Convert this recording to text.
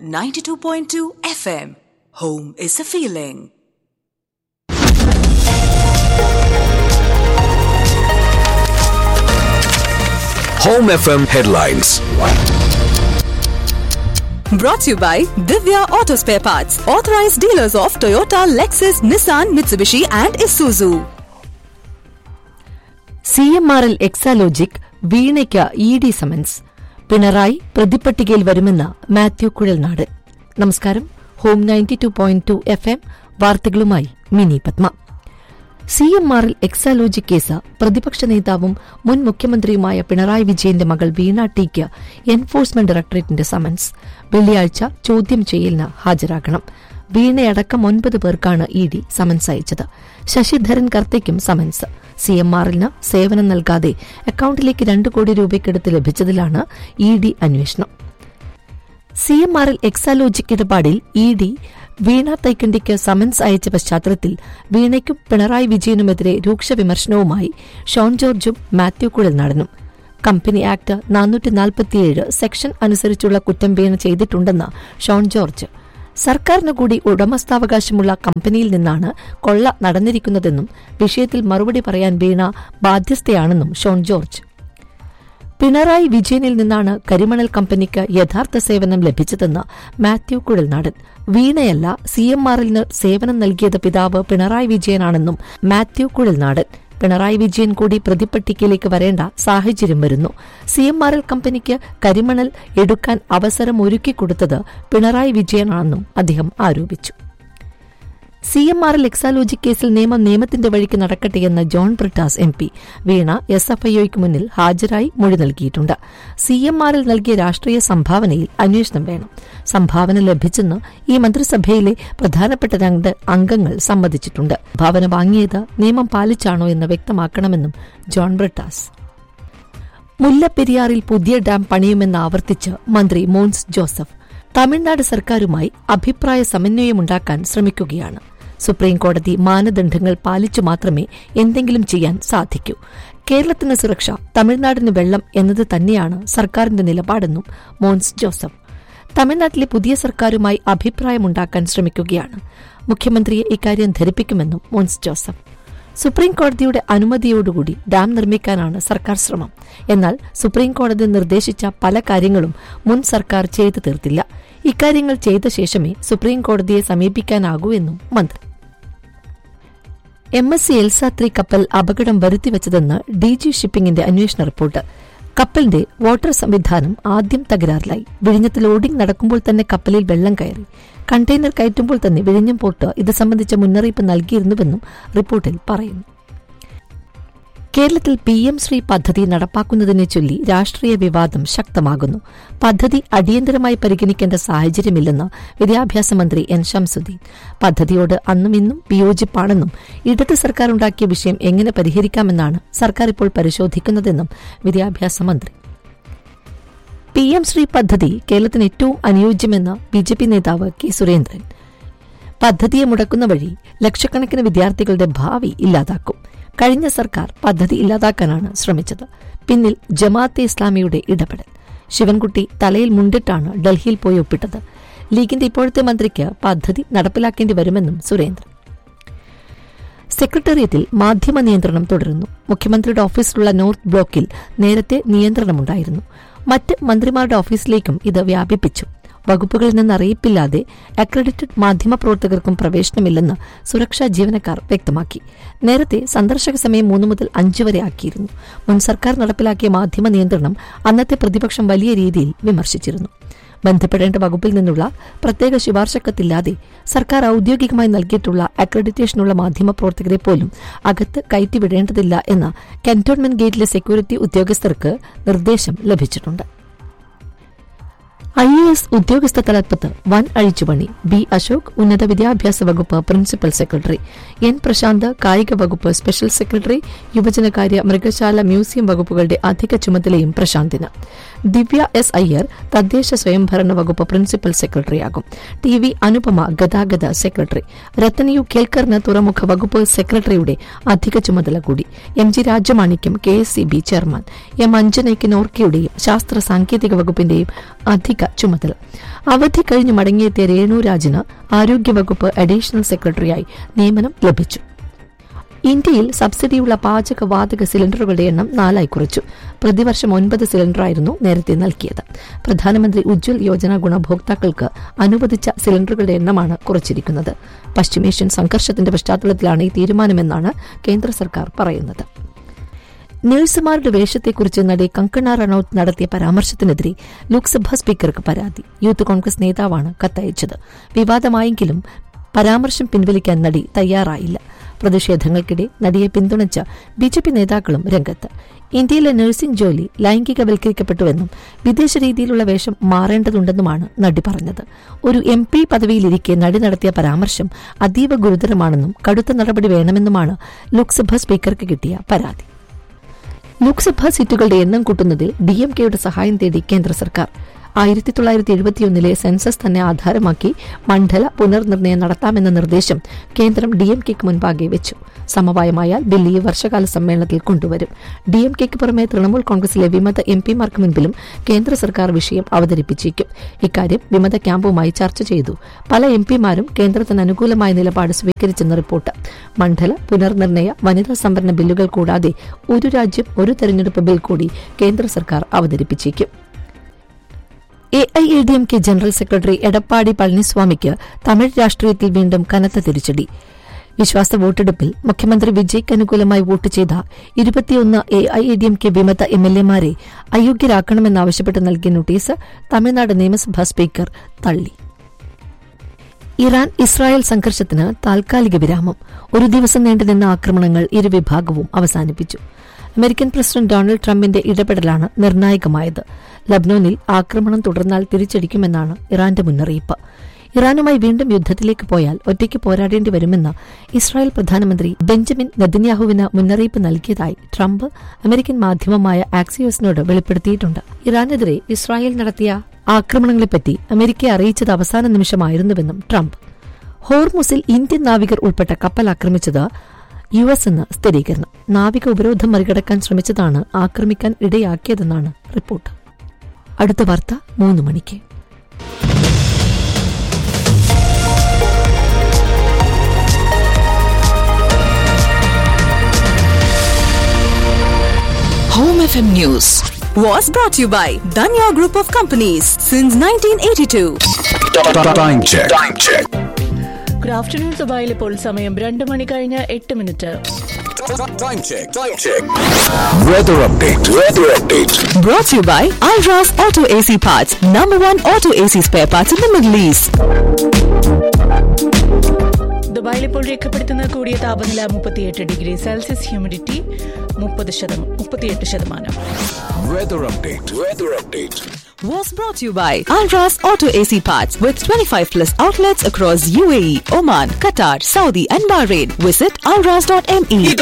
92.2 FM. Home is a feeling. Home FM headlines. Brought to you by Divya Auto Spare Parts, authorized dealers of Toyota, Lexus, Nissan, Mitsubishi, and Isuzu. C M R L Exalogic വീണയ്ക്ക് E D summons Pinarayi പ്രതിപ്പട്ടികയിൽ വരുമെന്ന് മാത്യു കുഴൽനാട് നമസ്കാരം home ninety two point two F M വാർത്തകളുമായി Mini Padma C M R L Exalogic case പ്രതിപക്ഷ നേതാവും മുൻ മുഖ്യമന്ത്രിയുമായ പിണറായി വിജയന്റെ മകൾ വീണ ടിക്ക് എൻഫോഴ്സ്മെന്റ് ഡയറക്ടറേറ്റിന്റെ സമൻസ് വെള്ളിയാഴ്ച ചോദ്യം ചെയ്യലിന് ഹാജരാകണം വീണയടക്കം ഒൻപത് പേർക്കാണ് ഇ ഡി സമൻസ് അയച്ചത് ശശിധരൻ കർത്തയ്ക്കും സമൻസ് സി എം ആറിന് സേവനം നൽകാതെ അക്കൌണ്ടിലേക്ക് രണ്ട് കോടി രൂപയ്ക്കടുത്ത് ലഭിച്ചതിലാണ് ഇ ഡി അന്വേഷണം C M R L Exalogic ഇടപാടിൽ ഇ ഡി വീണ തൈക്കണ്ടിക്ക് സമൻസ് അയച്ച പശ്ചാത്തലത്തിൽ വീണയ്ക്കും പിണറായി വിജയനുമെതിരെ രൂക്ഷ വിമർശനവുമായി ഷോൺ ജോർജും മാത്യു കുഴൽനാടനും കമ്പനി ആക്ട് നാനൂറ്റി നാൽപ്പത്തിയേഴ് സെക്ഷൻ അനുസരിച്ചുള്ള കുറ്റം വീണ ചെയ്തിട്ടുണ്ടെന്ന് ഷോൺ ജോർജ് സർക്കാരിന് കൂടി ഉടമസ്ഥാവകാശമുള്ള കമ്പനിയിൽ നിന്നാണ് കൊള്ള നടന്നിരിക്കുന്നതെന്നും വിഷയത്തിൽ മറുപടി പറയാൻ വീണ ബാധ്യസ്ഥയാണെന്നും ഷോൺ ജോർജ് പിണറായി വിജയനിൽ നിന്നാണ് കരിമണൽ കമ്പനിക്ക് യഥാർത്ഥ സേവനം ലഭിച്ചതെന്ന് മാത്യു കുഴൽനാടൻ വീണയല്ല സി എം ആറിന് സേവനം നൽകിയത് പിതാവ് പിണറായി വിജയനാണെന്നും മാത്യു കുഴൽനാടൻ പിണറായി വിജയൻ കൂടി പ്രതിപ്പട്ടികയിലേക്ക് വരേണ്ട സാഹചര്യം വരുന്നു സി എം ആർ എൽ കമ്പനിക്ക് കരിമണൽ എടുക്കാൻ അവസരം ഒരുക്കിക്കൊടുത്തത് പിണറായി വിജയനാണെന്നും അദ്ദേഹം ആരോപിച്ചു C M R L Exalogic കേസിൽ നിയമം നിയമത്തിന്റെ വഴിക്ക് നടക്കട്ടെയെന്ന് John Brittas M P Veena S F ഐഒയ്ക്ക് മുന്നിൽ ഹാജരായി മൊഴി നൽകിയിട്ടുണ്ട് സി എം ആർ എൽ നൽകിയ രാഷ്ട്രീയ സംഭാവനയിൽ അന്വേഷണം വേണം സംഭാവന ലഭിച്ചെന്ന് ഈ മന്ത്രിസഭയിലെ പ്രധാനപ്പെട്ട രണ്ട് അംഗങ്ങൾ സമ്മതിച്ചിട്ടുണ്ട് ഭാവന വാങ്ങിയത് നിയമം പാലിച്ചാണോ എന്ന് വ്യക്തമാക്കണമെന്നും ജോൺ ബ്രിട്ടാസ് മുല്ലപ്പെരിയാറിൽ പുതിയ ഡാം പണിയുമെന്ന് ആവർത്തിച്ച് മന്ത്രി മോൻസ് ജോസഫ് തമിഴ്നാട് സർക്കാരുമായി അഭിപ്രായ സമന്വയമുണ്ടാക്കാൻ ശ്രമിക്കുകയാണ് സുപ്രീം കോടതി മാനദണ്ഡങ്ങൾ പാലിച്ചു മാത്രമേ എന്തെങ്കിലും ചെയ്യാൻ സാധിക്കൂ കേരളത്തിന് സുരക്ഷ തമിഴ്നാടിന് വെള്ളം എന്നത് തന്നെയാണ് സർക്കാരിന്റെ നിലപാടെന്നും മോൻസ് ജോസഫ് തമിഴ്നാട്ടിലെ പുതിയ സർക്കാരുമായി അഭിപ്രായമുണ്ടാക്കാൻ ശ്രമിക്കുകയാണ് മുഖ്യമന്ത്രിയെ ഇക്കാര്യം ധരിപ്പിക്കുമെന്നും മോൻസ് ജോസഫ് സുപ്രീം കോടതിയുടെ അനുമതിയോടുകൂടി ഡാം നിർമ്മിക്കാനാണ് സർക്കാർ ശ്രമം എന്നാൽ സുപ്രീം കോടതി നിർദ്ദേശിച്ച പല കാര്യങ്ങളും മുൻ സർക്കാർ ചെയ്തു തീർത്തില്ല ഇക്കാര്യങ്ങൾ ചെയ്ത ശേഷമേ സുപ്രീം കോടതിയെ സമീപിക്കാനാകൂ എന്നും മന്ത്രി എം എസ് സി എൽസാത്രി കപ്പൽ അപകടം വരുത്തിവച്ചതെന്ന് ഡി ജി ഷിപ്പിംഗിന്റെ അന്വേഷണ റിപ്പോർട്ട് കപ്പലിന്റെ വാട്ടർ സംവിധാനം ആദ്യം തകരാറിലായി വിഴിഞ്ഞത്ത് ലോഡിംഗ് നടക്കുമ്പോൾ തന്നെ കപ്പലിൽ വെള്ളം കയറി കണ്ടെയ്നർ കയറ്റുമ്പോൾ തന്നെ വിഴിഞ്ഞം പോർട്ട് ഇത് സംബന്ധിച്ച മുന്നറിയിപ്പ് നൽകിയിരുന്നുവെന്നും റിപ്പോർട്ടിൽ പറയുന്നു കേരളത്തിൽ പി എം ശ്രീ പദ്ധതി നടപ്പാക്കുന്നതിനെ ചൊല്ലി രാഷ്ട്രീയ വിവാദം ശക്തമാകുന്നു പദ്ധതി അടിയന്തരമായി പരിഗണിക്കേണ്ട സാഹചര്യമില്ലെന്ന് വിദ്യാഭ്യാസ മന്ത്രി എൻ ശംസുദ്ദീൻ പദ്ധതിയോട് അന്നും ഇന്നും വിയോജിപ്പാണെന്നും ഇടത് സർക്കാർ ഉണ്ടാക്കിയ വിഷയം എങ്ങനെ പരിഹരിക്കാമെന്നാണ് സർക്കാർ ഇപ്പോൾ പരിശോധിക്കുന്നതെന്നും വിദ്യാഭ്യാസ മന്ത്രി പി എം ശ്രീ പദ്ധതി കേരളത്തിന് ഏറ്റവും അനുയോജ്യമെന്ന് ബി ജെ പി നേതാവ് കെ സുരേന്ദ്രൻ പദ്ധതിയെ മുടക്കുന്ന വഴി ലക്ഷക്കണക്കിന് വിദ്യാർത്ഥികളുടെ ഭാവി ഇല്ലാതാക്കും കഴിഞ്ഞ സർക്കാർ പദ്ധതി ഇല്ലാതാക്കാനാണ് ശ്രമിച്ചത് പിന്നിൽ ജമാഅത്തെ ഇസ്ലാമിയുടെ ഇടപെടൽ ശിവൻകുട്ടി തലയിൽ മുണ്ടിട്ടാണ് ഡൽഹിയിൽ പോയി ഒപ്പിട്ടത് ലീഗിന്റെ ഇപ്പോഴത്തെ മന്ത്രിക്ക് പദ്ധതി നടപ്പിലാക്കേണ്ടി വരുമെന്നും സുരേന്ദ്രൻ സെക്രട്ടേറിയറ്റിൽ മാധ്യമ നിയന്ത്രണം തുടരുന്നു മുഖ്യമന്ത്രിയുടെ ഓഫീസിലുള്ള നോർത്ത് ബ്ലോക്കിൽ നേരത്തെ നിയന്ത്രണമുണ്ടായിരുന്നു മറ്റ് മന്ത്രിമാരുടെ ഓഫീസിലേക്കും ഇത് വ്യാപിപ്പിച്ചു വകുപ്പുകളിൽ നിന്ന് അറിയിപ്പില്ലാതെ അക്രഡിറ്റഡ് മാധ്യമപ്രവർത്തകർക്കും പ്രവേശനമില്ലെന്ന് സുരക്ഷാ ജീവനക്കാർ വ്യക്തമാക്കി നേരത്തെ സന്ദർശക സമയം മൂന്ന് മുതൽ അഞ്ച് വരെ ആക്കിയിരുന്നു മുൻ സർക്കാർ നടപ്പിലാക്കിയ മാധ്യമ നിയന്ത്രണം അന്നത്തെ പ്രതിപക്ഷം വലിയ രീതിയിൽ വിമർശിച്ചിരുന്നു ബന്ധപ്പെടേണ്ട വകുപ്പിൽ നിന്നുള്ള പ്രത്യേക ശുപാർശക്കത്തില്ലാതെ സർക്കാർ ഔദ്യോഗികമായി നൽകിയിട്ടുള്ള അക്രഡിറ്റേഷനുള്ള മാധ്യമപ്രവർത്തകരെ പോലും അകത്ത് കയറ്റിവിടേണ്ടതില്ല എന്ന കന്റോൺമെന്റ് ഗേറ്റിലെ സെക്യൂരിറ്റി ഉദ്യോഗസ്ഥർക്ക് നിർദ്ദേശം ലഭിച്ചിട്ടുണ്ട് ഐ എ എസ് ഉദ്യോഗസ്ഥ തലപ്പത്ത് വൻ അഴിച്ചുപണി ബി അശോക് ഉന്നത വിദ്യാഭ്യാസ വകുപ്പ് പ്രിൻസിപ്പൽ സെക്രട്ടറി എൻ പ്രശാന്ത് കായിക വകുപ്പ് സ്പെഷ്യൽ സെക്രട്ടറി യുവജനകാര്യ മൃഗശാല മ്യൂസിയം വകുപ്പുകളുടെ അധിക ചുമതലയും പ്രശാന്തിന് ദിവ്യ എസ് അയ്യർ തദ്ദേശ സ്വയംഭരണ വകുപ്പ് പ്രിൻസിപ്പൽ സെക്രട്ടറിയാകും ടി വി അനുപമ ഗതാഗത സെക്രട്ടറി രത്തനയു കേൽക്കറിന് തുറമുഖ വകുപ്പ് സെക്രട്ടറിയുടെ അധിക ചുമതല കൂടി M G Rajamanickam K S C B chairman M അഞ്ജനയ്ക്ക് നോർക്കയുടെയും ശാസ്ത്ര സാങ്കേതിക വകുപ്പിന്റെയും അധിക ചുമതല അവധി കഴിഞ്ഞ് മടങ്ങിയെത്തിയ രേണു രാജിന് ആരോഗ്യവകുപ്പ് അഡീഷണൽ സെക്രട്ടറിയായി നിയമനം ലഭിച്ചു ഇന്ത്യയിൽ സബ്സിഡിയുള്ള പാചകവാതക സിലിണ്ടറുകളുടെ എണ്ണം നാലായി കുറച്ചു പ്രതിവർഷം ഒൻപത് സിലിണ്ടറായിരുന്നു നേരത്തെ നൽകിയത് പ്രധാനമന്ത്രി ഉജ്ജ്വൽ യോജന ഗുണഭോക്താക്കൾക്ക് അനുവദിച്ച സിലിണ്ടറുകളുടെ എണ്ണമാണ് കുറച്ചിരിക്കുന്നത് പശ്ചിമേഷ്യൻ സംഘർഷത്തിന്റെ പശ്ചാത്തലത്തിലാണ് ഈ തീരുമാനമെന്നാണ് കേന്ദ്ര സർക്കാർ പറയുന്നത് നഴ്സുമാരുടെ വേഷത്തെക്കുറിച്ച് നടി കങ്കണ റണൌത്ത് നടത്തിയ പരാമർശത്തിനെതിരെ ലോക്സഭാ സ്പീക്കർക്ക് പരാതി യൂത്ത് കോൺഗ്രസ് നേതാവാണ് കത്തയച്ചത് വിവാദമായെങ്കിലും പരാമർശം പിൻവലിക്കാൻ നടി തയ്യാറായില്ല പ്രതിഷേധങ്ങൾക്കിടെ നടിയെ പിന്തുണച്ച ബി ജെ പി നേതാക്കളും രംഗത്ത് ഇന്ത്യയിലെ നഴ്സിംഗ് ജോലി ലൈംഗികവൽക്കരിക്കപ്പെട്ടുവെന്നും വിദേശ രീതിയിലുള്ള വേഷം മാറേണ്ടതുണ്ടെന്നുമാണ് നടി പറഞ്ഞത് ഒരു എം പി പദവിയിലിരിക്കെ നടി നടത്തിയ പരാമർശം അതീവ ഗുരുതരമാണെന്നും കടുത്ത നടപടി വേണമെന്നുമാണ് ലോക്സഭാ സ്പീക്കർക്ക് കിട്ടിയ പരാതി ലോക്സഭാ സീറ്റുകളുടെ എണ്ണം കൂട്ടുന്നതിൽ ഡി എം കെയുടെ സഹായം തേടി കേന്ദ്ര സർക്കാർ ആയിരത്തി തൊള്ളായിരത്തി എഴുപത്തിയൊന്നിലെ സെൻസസ് തന്നെ ആധാരമാക്കി മണ്ഡല പുനർനിർണയം നടത്താമെന്ന നിർദ്ദേശം കേന്ദ്രം ഡി എം കെക്ക് മുൻപാകെ വെച്ചു സമവായമായാൽ ബിൽ ഈ വർഷകാല സമ്മേളനത്തിൽ കൊണ്ടുവരും ഡി എം കെക്ക് പുറമെ തൃണമൂൽ കോൺഗ്രസിലെ വിമത എം പിമാർക്ക് മുൻപിലും കേന്ദ്ര സർക്കാർ വിഷയം അവതരിപ്പിച്ചേക്കും ഇക്കാര്യം വിമത ക്യാമ്പുമായി ചർച്ച ചെയ്തു പല എം പിമാരും കേന്ദ്രത്തിന് അനുകൂലമായ നിലപാട് സ്വീകരിച്ചെന്ന് റിപ്പോർട്ട് മണ്ഡല പുനർനിർണയ വനിതാ സംവരണ ബില്ലുകൾ കൂടാതെ ഒരു രാജ്യം ഒരു തെരഞ്ഞെടുപ്പ് ബിൽ കൂടി കേന്ദ്ര സർക്കാർ അവതരിപ്പിച്ചേക്കും A I A D M K general secretary Edappadi പളനിസ്വാമിക്ക് തമിഴ് രാഷ്ട്രീയത്തിൽ വീണ്ടും കനത്ത തിരിച്ചടി വിശ്വാസ വോട്ടെടുപ്പിൽ മുഖ്യമന്ത്രി വിജയ്ക്ക് അനുകൂലമായി വോട്ട് ചെയ്ത ഇരുപത്തിയൊന്ന് A I A D M K വിമത എം എൽ എമാരെ അയോഗ്യരാക്കണമെന്നാവശ്യപ്പെട്ട് നൽകിയ നോട്ടീസ് തമിഴ്നാട് നിയമസഭാ സ്പീക്കർ തള്ളി ഇറാൻ ഇസ്രായേൽ സംഘർഷത്തിന് താൽക്കാലിക വിരാമം ഒരു ദിവസം നീണ്ടുനിന്ന ആക്രമണങ്ങൾ ഇരുവിഭാഗവും അവസാനിപ്പിച്ചു അമേരിക്കൻ പ്രസിഡന്റ് ഡൊണാൾഡ് ട്രംപിന്റെ ഇടപെടലാണ് നിർണായകമായത് ലബ്നോനിൽ ആക്രമണം തുടർന്നാൽ തിരിച്ചടിക്കുമെന്നാണ് ഇറാന്റെ മുന്നറിയിപ്പ് ഇറാനുമായി വീണ്ടും യുദ്ധത്തിലേക്ക് പോയാൽ ഒറ്റയ്ക്ക് പോരാടേണ്ടി വരുമെന്ന് ഇസ്രായേൽ പ്രധാനമന്ത്രി ബെഞ്ചമിൻ നെതന്യാഹുവിന് മുന്നറിയിപ്പ് നൽകിയതായി ട്രംപ് അമേരിക്കൻ മാധ്യമമായ ആക്സിയോസിനോട് വെളിപ്പെടുത്തിയിട്ടുണ്ട് ഇറാനെതിരെ ഇസ്രായേൽ നടത്തിയ ആക്രമണങ്ങളെപ്പറ്റി അമേരിക്കയെ അറിയിച്ചത് അവസാന നിമിഷമായിരുന്നുവെന്നും ട്രംപ് ഹോർമുസിൽ ഇന്ത്യൻ നാവികർ ഉൾപ്പെട്ട കപ്പൽ ആക്രമിച്ചത് യു എസ് എന്ന് സ്ഥിരീകരണം നാവിക ഉപരോധം മറികടക്കാൻ ശ്രമിച്ചതാണ് ആക്രമിക്കാൻ ഇടയാക്കിയതെന്നാണ് റിപ്പോർട്ട് അടുത്ത വാർത്ത മൂന്ന് മണിക്ക് Home FM News was brought to you by Danya Group of Companies since 1982. Time check. Time check. Good afternoon ദുബായിൽ ഇപ്പോൾ സമയം രണ്ട് മണി കഴിഞ്ഞ് എട്ട് minute Time check. Time check. Weather update. Weather update. Brought to you by Alras Auto AC Parts, number one auto AC spare parts in the Middle East. ദുബായിൽ ഇപ്പോൾ രേഖപ്പെടുത്തുന്ന കൂടിയ താപനില മുപ്പത്തിയെട്ട് ഡിഗ്രി സെൽഷ്യസ് ഹ്യൂമിഡിറ്റി മുപ്പത് ശതമാനം മുപ്പത്തിയെട്ട് ശതമാനം Weather update. Weather update. Was brought to you by Alras Auto AC Parts with 25 plus outlets across UAE, Oman, Qatar, Saudi, and Bahrain. Visit alras.me.